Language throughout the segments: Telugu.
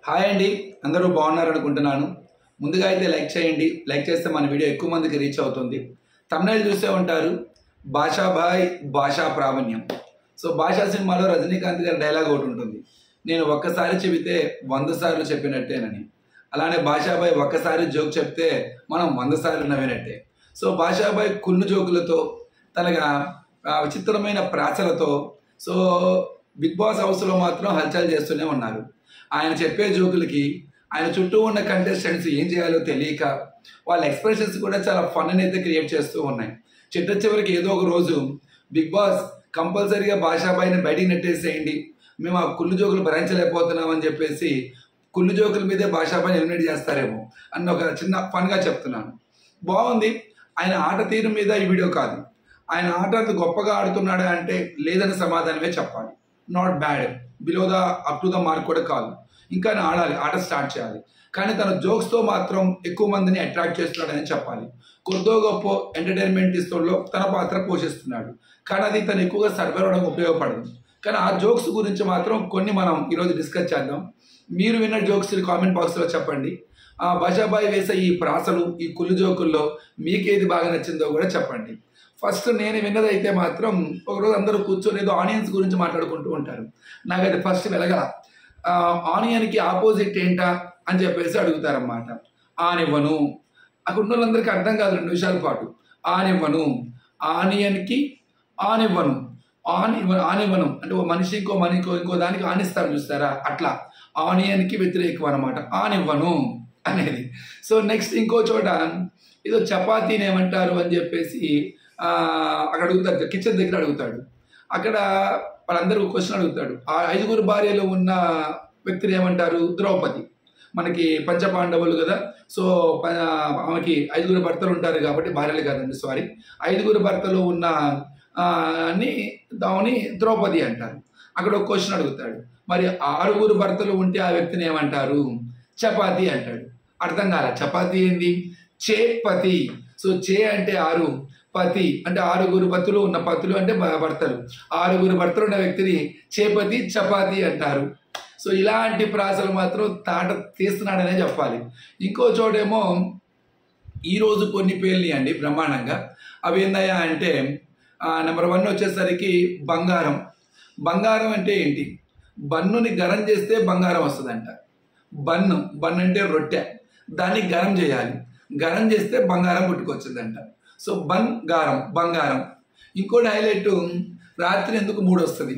హాయ్ అండి అందరూ బాగున్నారు అనుకుంటున్నాను ముందుగా అయితే లైక్ చేయండి లైక్ చేస్తే మన వీడియో ఎక్కువ మందికి రీచ్ అవుతుంది తమిళ చూసే ఉంటారు భాషాభాయ్ భాషా ప్రావీణ్యం సో భాషా సినిమాలో రజనీకాంత్ గారి డైలాగ్ ఒకటి ఉంటుంది నేను ఒక్కసారి చెబితే వంద సార్లు చెప్పినట్టేనని అలానే భాషాభాయ్ ఒక్కసారి జోక్ చెప్తే మనం వంద సార్లు నవ్వినట్టే సో భాషాభాయ్ కుళ్ళు జోకులతో తనగా ఆ, విచిత్రమైన ప్రాసలతో సో బిగ్ బాస్ హౌస్లో మాత్రం హల్చల్ చేస్తూనే ఉన్నారు ఆయన చెప్పే జోకులకి ఆయన చుట్టూ ఉన్న కంటెస్టెంట్స్ ఏం చేయాలో తెలియక వాళ్ళ ఎక్స్ప్రెషన్స్ కూడా చాలా ఫన్ అయితే క్రియేట్ చేస్తూ ఉన్నాయి చిట్ట చివరికి ఏదో ఒక రోజు బిగ్ బాస్ కంపల్సరీగా భాషాబాయిని బయటికి నెట్టేసేయండి మేము ఆ కుళ్ళు జోకులు భరించలేకపోతున్నాం అని చెప్పేసి కుళ్ళు జోకుల మీదే భాషాబాయిని ఎలిమినేట్ చేస్తారేమో అన్న ఒక చిన్న ఫన్గా చెప్తున్నాను బాగుంది ఆయన ఆట తీరు మీద ఈ వీడియో కాదు ఆయన ఆట అంత గొప్పగా ఆడుతున్నాడా అంటే లేదని సమాధానమే చెప్పాలి not bad below the up to the mark కూడా కాదు ఇంకా ఆయన ఆడాలి ఆట స్టార్ట్ చేయాలి కానీ తన జోక్స్తో మాత్రం ఎక్కువ మందిని అట్రాక్ట్ చేస్తున్నాడని చెప్పాలి కొద్దో గొప్ప ఎంటర్టైన్మెంట్ ఇస్తుల్లో తన పాత్ర పోషిస్తున్నాడు కానీ అది తను ఎక్కువగా సర్వైవ్ అవడం ఉపయోగపడదు కానీ ఆ జోక్స్ గురించి మాత్రం కొన్ని మనం ఈరోజు డిస్కస్ చేద్దాం మీరు విన్న జోక్స్ కామెంట్ బాక్స్లో చెప్పండి ఆ భాషాబాయి వేసే ఈ ప్రాసలు ఈ కుళ్ళు జోకుల్లో మీకేది బాగా నచ్చిందో కూడా చెప్పండి ఫస్ట్ నేను విన్నది అయితే మాత్రం ఒకరోజు అందరూ కూర్చొని ఏదో ఆనియన్స్ గురించి మాట్లాడుకుంటూ ఉంటారు నాకు అది ఫస్ట్ వెలగల ఆ, ఆనియన్కి ఆపోజిట్ ఏంటా అని చెప్పేసి అడుగుతారన్నమాట ఆనివ్వను అక్కడ ఉన్న వాళ్ళందరికీ అర్థం కాదు రెండు నిమిషాల పాటు ఆనివ్వను ఆనియన్కి ఆనివ్వను ఆన్ ఇవ్వ- ఆనివ్వను అంటే ఓ మనిషి ఇంకో మనిషి ఇంకో ఇంకో దానికి ఆనిస్తారు చూస్తారా అట్లా ఆనియన్కి వ్యతిరేకం అనమాట ఆనివ్వను అనేది సో నెక్స్ట్ ఇంకో చోట ఏదో చపాతీని ఏమంటారు అని చెప్పేసి ఆ, అక్కడ అడుగుతాడు కిచెన్ దగ్గర అడుగుతాడు అక్కడ వాళ్ళందరూ క్వశ్చన్ అడుగుతాడు ఆ ఐదుగురు భార్యలో ఉన్న వ్యక్తిని ఏమంటారు ద్రౌపది మనకి పంచపాండవులు కదా సో ప- ఆమెకి ఐదుగురు భర్తలు ఉంటారు కాబట్టి భార్యలు కాదండి సారీ ఐదుగురు భర్తలు ఉన్న ఆ, అని దాని ద్రౌపది అంటారు అక్కడ ఒక క్వశ్చన్ అడుగుతాడు మరి ఆరుగురు భర్తలు ఉంటే ఆ వ్యక్తిని ఏమంటారు చపాతి అంటాడు అర్థం కాల చపాతి ఏంది చేపతి సో చే అంటే ఆరు పతి అంటే ఆరుగురు పతులు ఉన్న పతులు అంటే భ- భర్తలు ఆరుగురు భర్తలు ఉన్న వ్యక్తిని చేపతి చపాతి అంటారు సో ఇలాంటి ప్రాసలు మాత్రం తాట తీస్తున్నాడనే చెప్పాలి ఇంకో చోటేమో ఈరోజు కొన్ని పేర్లు అండి బ్రహ్మాండంగా అవి ఏందయ్యా అంటే నెంబర్ వన్ వచ్చేసరికి బంగారం బంగారం అంటే ఏంటి బన్నుని గరం చేస్తే బంగారం వస్తుందంట బన్ను బన్ అంటే రొట్టె దాన్ని గరం చేయాలి గరం చేస్తే బంగారం పుట్టుకొచ్చిందంట సో బన్ గారం బంగారం ఇంకోటి హైలైట్ రాత్రి ఎందుకు మూడు వస్తుంది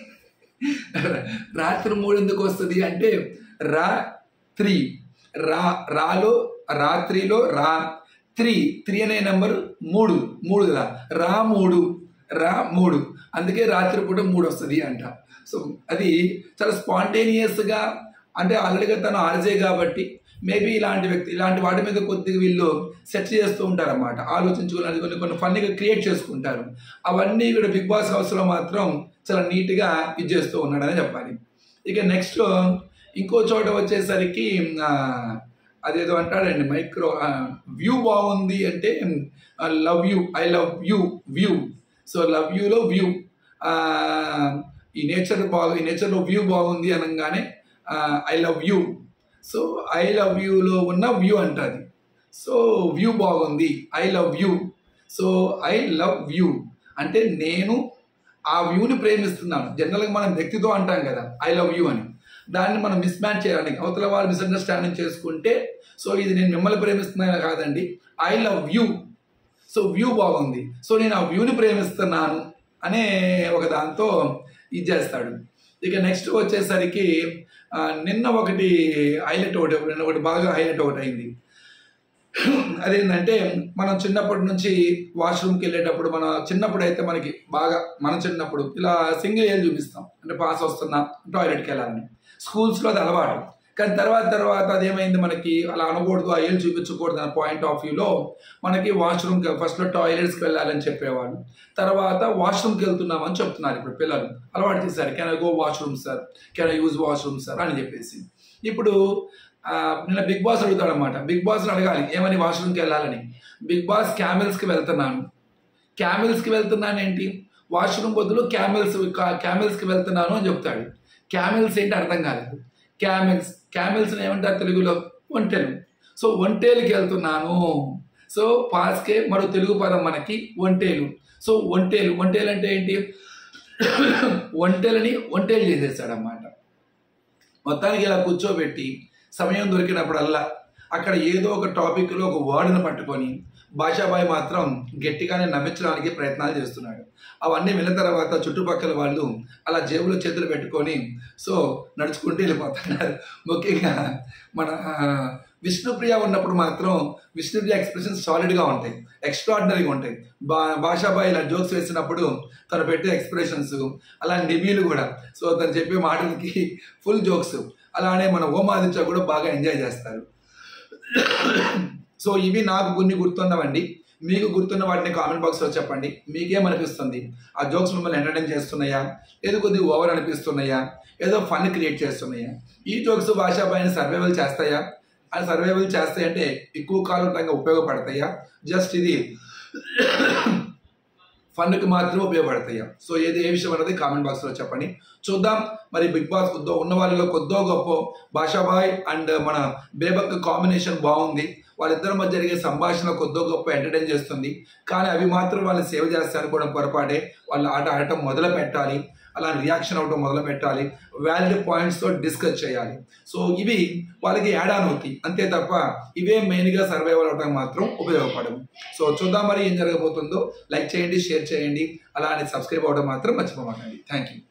రాత్రి మూడు ఎందుకు వస్తుంది అంటే రా త్రీ రా రాలో రాత్రిలో రా త్రీ త్రీ అనే నెంబర్ మూడు మూడు కదా రా మూడు రా మూడు అందుకే రాత్రి పూట మూడు వస్తుంది అంట సో అది చాలా స్పాంటేనియస్గా అంటే ఆల్రెడీగా తను ఆర్జే కాబట్టి మేబీ ఇలాంటి వ్యక్తి ఇలాంటి వాటి మీద కొద్దిగా వీళ్ళు సెర్చ్ చేస్తూ ఉంటారన్నమాట ఆలోచించుకుని కొన్ని కొన్ని ఫన్నీగా క్రియేట్ చేసుకుంటారు అవన్నీ కూడా బిగ్ బాస్ హౌస్లో మాత్రం చాలా నీట్గా ఇది చేస్తూ ఉన్నాడని చెప్పాలి ఇక నెక్స్ట్ ఇంకో చోట వచ్చేసరికి ఆ, అదేదో అంటాడండి మైక్రో వ్యూ బాగుంది అంటే love you I love you view so love యూలో వ్యూ ఈ నేచర్ బాగు ఈ నేచర్లో వ్యూ బాగుంది అనగానే I love you so I love యూలో ఉన్న వ్యూ అంటది సో వ్యూ బాగుంది I love you so I love view అంటే నేను ఆ వ్యూని ప్రేమిస్తున్నాను జనరల్గా మనం వ్యక్తితో అంటాం కదా ఐ లవ్ యూ అని దాన్ని మనం మిస్ మ్యాచ్ చేయడానికి అవతల వాళ్ళు మిస్అండర్స్టాండింగ్ చేసుకుంటే సో ఇది నేను మిమ్మల్ని ప్రేమిస్తున్నాను కాదండి I love you so view బాగుంది సో నేను ఆ వ్యూని ప్రేమిస్తున్నాను అనే ఒక దాంతో ఇది చేస్తాడు ఇక నెక్స్ట్ వచ్చేసరికి ఆ, నిన్న ఒకటి హైలైట్ ఒకటి నిన్న ఒకటి బాగా హైలైట్ ఒకటి అయింది అదేంటంటే మనం చిన్నప్పటి నుంచి వాష్రూమ్కి వెళ్ళేటప్పుడు మన చిన్నప్పుడు అయితే మనకి బాగా మన చిన్నప్పుడు ఇలా సింగిల్ ఏజ్ చూపిస్తాం అంటే పాస్ వస్తున్నా టాయిలెట్కి వెళ్ళాలని స్కూల్స్లో అది అలవాటు కానీ తర్వాత తర్వాత అదేమైంది మనకి అలా అనకూడదు ఆ ఏళ్ళు చూపించకూడదు అనే పాయింట్ ఆఫ్ వ్యూలో మనకి వాష్రూమ్ ఫస్ట్లో టాయిలెట్స్కి వెళ్ళాలని చెప్పేవాళ్ళు తర్వాత వాష్రూమ్కి వెళ్తున్నామని చెప్తున్నారు ఇప్పుడు పిల్లలు అలవాటు చేశారు can I go washroom sir can I use washroom sir అని చెప్పేసి ఇప్పుడు ఆ, నిన్న బిగ్ బాస్ అడుగుతాడు అనమాట బిగ్ బాస్ అడగాలి ఏమని వాష్రూమ్కి వెళ్ళాలని బిగ్ బాస్ క్యామెల్స్కి వెళ్తున్నాను క్యామెల్స్కి వెళ్తున్నాను ఏంటి వాష్రూమ్ బదులు క్యామెల్స్ క్యామెల్స్కి వెళ్తున్నాను అని చెప్తాడు క్యామెల్స్ ఏంటి అర్థం కాలేదు క్యామెల్స్ క్యామెల్స్ని ఏమంటారు తెలుగులో ఒంటెలు సో ఒంటేలుకి వెళ్తున్నాను సో పాస్కే మరో తెలుగు పదం మనకి ఒంటేలు సో ఒంటేలు ఒంటేలు అంటే ఏంటి ఒంటెలని ఒంటేలు చేసేసాడు అన్నమాట మొత్తానికి ఇలా కూర్చోబెట్టి సమయం దొరికినప్పుడల్లా అక్కడ ఏదో ఒక టాపిక్లో ఒక వర్డ్ను పట్టుకొని భాషాబాయి మాత్రం గట్టిగానే నవ్వించడానికి ప్రయత్నాలు చేస్తున్నాడు అవన్నీ విన్న తర్వాత చుట్టుపక్కల వాళ్ళు అలా జేబులో చేతులు పెట్టుకొని సో నడుచుకుంటూ వెళ్ళిపోతున్నారు ముఖ్యంగా మన ఆ, విష్ణుప్రియ ఉన్నప్పుడు మాత్రం విష్ణుప్రియ ఎక్స్ప్రెషన్స్ సాలిడ్గా ఉంటాయి ఎక్స్ట్రాడినరీగా ఉంటాయి బా భాషాబాయి ఇలా జోక్స్ వేసినప్పుడు తను పెట్టే ఎక్స్ప్రెషన్స్ అలా నిబీలు కూడా సో తను చెప్పే మాటలకి ఫుల్ జోక్స్ అలానే మన ఓమాదిత్య కూడా బాగా ఎంజాయ్ చేస్తారు సో ఇవి నాకు కొన్ని గుర్తున్నవండి మీకు గుర్తున్న వాటిని కామెంట్ బాక్స్లో చెప్పండి మీకేమనిపిస్తుంది ఆ జోక్స్ మిమ్మల్ని ఎంటర్టైన్ చేస్తున్నాయా ఏదో కొద్దిగా ఓవర్ అనిపిస్తున్నాయా ఏదో ఫన్ క్రియేట్ చేస్తున్నాయా ఈ జోక్స్ భాషాబాయిని సర్వైవల్ చేస్తాయా ఆ సర్వైవల్ చేస్తాయంటే ఎక్కువ కాలం టంగా ఉపయోగపడతాయా జస్ట్ ఇది ఫండ్కి మాత్రమే ఉపయోగపడతాయి సో ఏది ఏ విషయం అనేది కామెంట్ బాక్స్లో చెప్పండి చూద్దాం మరి బిగ్ బాస్ కొద్దో ఉన్న వాళ్ళలో కొద్దో గొప్ప భాషాబాయ్ అండ్ మన బేబక్ కాంబినేషన్ బాగుంది వాళ్ళిద్దరి మధ్య జరిగే సంభాషణ కొద్దో గొప్ప ఎంటర్టైన్ చేస్తుంది కానీ అవి మాత్రం వాళ్ళని సేవ్ చేస్తారు కూడా పొరపాటే వాళ్ళ ఆట ఆడటం మొదలు పెట్టాలి అలా రియాక్షన్ అవ్వడం మొదలు పెట్టాలి వ్యాలిడ్ పాయింట్స్తో డిస్కస్ చేయాలి సో ఇవి వాళ్ళకి యాడ్ ఆన్ అవుతాయి అంతే తప్ప ఇవే మెయిన్గా సర్వైవల్ అవడం మాత్రం ఉపయోగపడవు సో చూద్దాం మరి ఏం జరగబోతుందో లైక్ చేయండి షేర్ చేయండి అలానే సబ్స్క్రైబ్ అవ్వడం మాత్రం మర్చిపోమాకండి థ్యాంక్ యూ